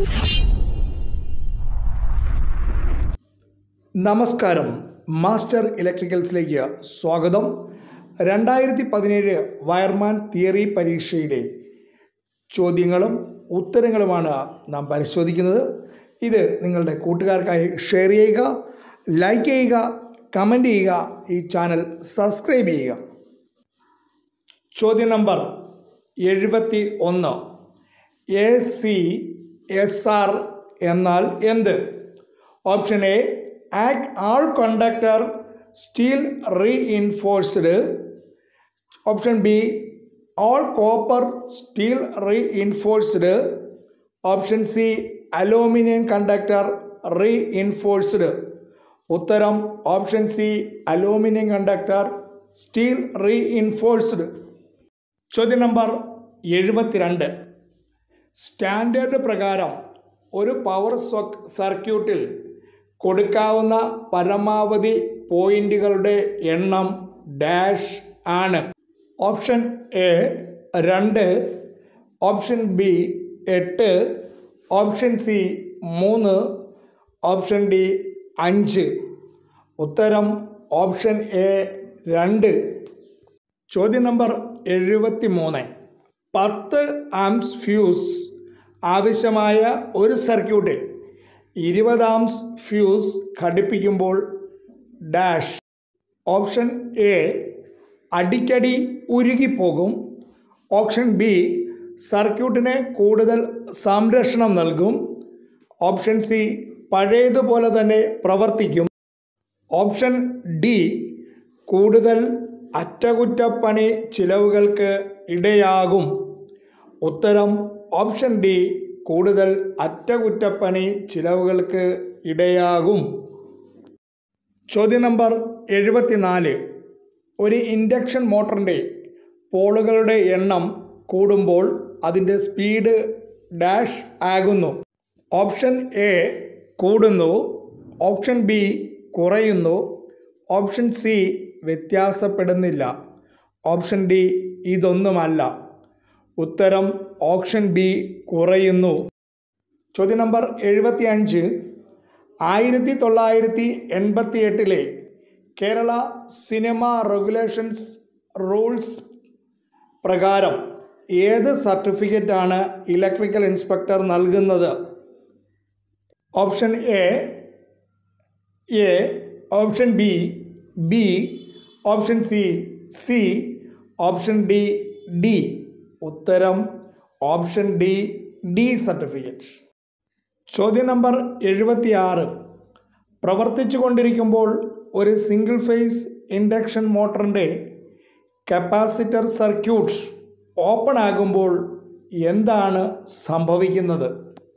നമസ്കാരം മാസ്റ്റർ ഇലക്ട്രിക്കൽസിലേക്ക് സ്വാഗതം രണ്ടായിരത്തി പതിനേഴ് വയർമാൻ തിയറി പരീക്ഷയിലെ ചോദ്യങ്ങളും ഉത്തരങ്ങളുമാണ് നാം പരിശോധിക്കുന്നത് ഇത് നിങ്ങളുടെ കൂട്ടുകാർക്കായി ഷെയർ ചെയ്യുക ലൈക്ക് ചെയ്യുക കമൻറ്റ് ചെയ്യുക ഈ ചാനൽ സബ്സ്ക്രൈബ് ചെയ്യുക ചോദ്യം നമ്പർ എഴുപത്തി ഒന്ന് എ സി എസ് ആർ എന്നാൽ എന്ത് option A act all conductor steel reinforced option B all copper steel reinforced option C aluminium conductor reinforced ഉത്തരം option C aluminium conductor steel reinforced ചോദ്യം number എഴുപത്തിരണ്ട് standard പ്രകാരം ഒരു power സ്വക് സർക്യൂട്ടിൽ കൊടുക്കാവുന്ന പരമാവധി പോയിന്റുകളുടെ എണ്ണം ഡാഷ് ആണ് ഓപ്ഷൻ എ രണ്ട് ഓപ്ഷൻ ബി എട്ട് ഓപ്ഷൻ സി മൂന്ന് ഓപ്ഷൻ ഡി അഞ്ച് ഉത്തരം ഓപ്ഷൻ എ രണ്ട് ചോദ്യം നമ്പർ എഴുപത്തി മൂന്ന് പത്ത് ആംസ് ഫ്യൂസ് ആവശ്യമായ ഒരു സർക്യൂട്ടിൽ ഇരുപത് ആംസ് ഫ്യൂസ് ഘടിപ്പിക്കുമ്പോൾ ഡാഷ് ഓപ്ഷൻ എ അടിക്കടി ഉരുകിപ്പോകും ഓപ്ഷൻ ബി സർക്യൂട്ടിന് കൂടുതൽ സംരക്ഷണം നൽകും ഓപ്ഷൻ സി പഴയതുപോലെ തന്നെ പ്രവർത്തിക്കും ഓപ്ഷൻ ഡി കൂടുതൽ അറ്റകുറ്റപ്പണി ചിലവുകൾക്ക് ഇടയാകും ഉത്തരം ഓപ്ഷൻ ഡി കൂടുതൽ അറ്റകുറ്റപ്പണി ചിലവുകൾക്ക് ഇടയാകും ചോദ്യം നമ്പർ എഴുപത്തിനാല് ഒരു ഇൻഡക്ഷൻ മോട്ടറിൻ്റെ പോളുകളുടെ എണ്ണം കൂടുമ്പോൾ അതിൻ്റെ സ്പീഡ് ഡാഷ് ആകുന്നു ഓപ്ഷൻ എ കൂടുന്നു ഓപ്ഷൻ ബി കുറയുന്നു ഓപ്ഷൻ സി വ്യത്യാസപ്പെടുന്നില്ല ഓപ്ഷൻ ഡി ഇതൊന്നുമല്ല ഉത്തരം ഓപ്ഷൻ ബി കുറയുന്നു ചോദ്യം നമ്പർ എഴുപത്തി അഞ്ച് ആയിരത്തി തൊള്ളായിരത്തി എൺപത്തി എട്ടിലെ കേരള സിനിമ റെഗുലേഷൻസ് റൂൾസ് പ്രകാരം ഏത് സർട്ടിഫിക്കറ്റാണ് ഇലക്ട്രിക്കൽ ഇൻസ്പെക്ടർ നൽകുന്നത് option A A option B B option C C option D D ഉത്തരം ഓപ്ഷൻ ഡി ഡി സർട്ടിഫിക്കറ്റ് ചോദ്യം നമ്പർ എഴുപത്തിയാറ് പ്രവർത്തിച്ചു കൊണ്ടിരിക്കുമ്പോൾ ഒരു സിംഗിൾ ഫേസ് ഇൻഡക്ഷൻ മോട്ടറിൻ്റെ കപ്പാസിറ്റർ സർക്യൂട്ട് ഓപ്പൺ ആകുമ്പോൾ എന്താണ് സംഭവിക്കുന്നത്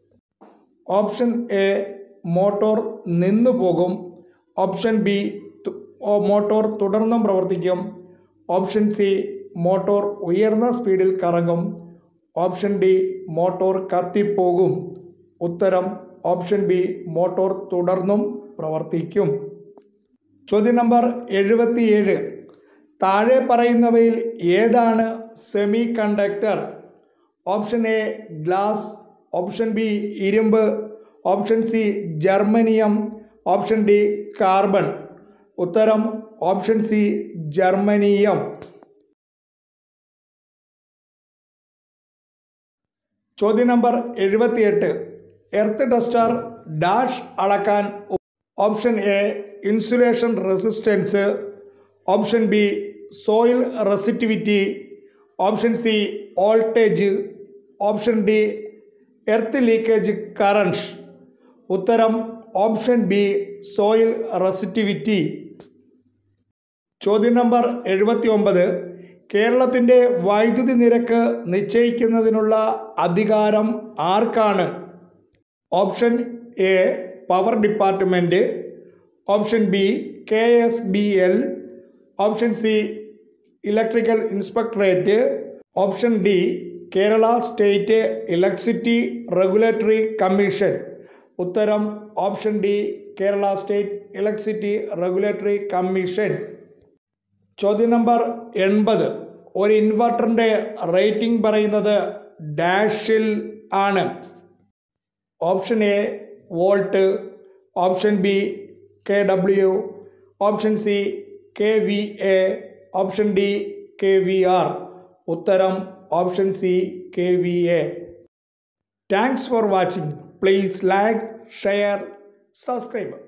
ഓപ്ഷൻ എ മോട്ടോർ നിന്നു പോകും ഓപ്ഷൻ ബി മോട്ടോർ തുടർന്നും പ്രവർത്തിക്കും ഓപ്ഷൻ സി മോട്ടോർ ഉയർന്ന സ്പീഡിൽ കറങ്ങും ഓപ്ഷൻ ഡി മോട്ടോർ കത്തിപ്പോകും ഉത്തരം ഓപ്ഷൻ ബി മോട്ടോർ തുടർന്നും പ്രവർത്തിക്കും ചോദ്യം നമ്പർ എഴുപത്തിയേഴ് താഴെ പറയുന്നവയിൽ ഏതാണ് semiconductor option A glass option B ഇരുമ്പ് option C germanium option D carbon ഉത്തരം ഓപ്ഷൻ സി ജർമ്മനിയം ചോദ്യം നമ്പർ എഴുപത്തിയെട്ട് എർത്ത് ടെസ്റ്റർ ഡാഷ് അളക്കാൻ option A insulation resistance option B soil resistivity option C voltage option D earth leakage current ഉത്തരം option B soil resistivity ചോദ്യം number എഴുപത്തി ഒമ്പത് കേരളത്തിൻ്റെ വൈദ്യുതി നിരക്ക് നിശ്ചയിക്കുന്നതിനുള്ള അധികാരം ആർക്കാണ് option A power department option B K S B L option C electrical inspectorate option D Kerala state electricity regulatory commission ഉത്തരം option D Kerala state electricity regulatory commission ചോദ്യം നമ്പർ എൺപത് ഒരു ഇൻവെർട്ടറിൻ്റെ റേറ്റിംഗ് പറയുന്നത് ഡാഷിൽ ആണ് option A volt option B K W option C K V A option D K V R ഉത്തരം option C K V A thanks for watching please like share subscribe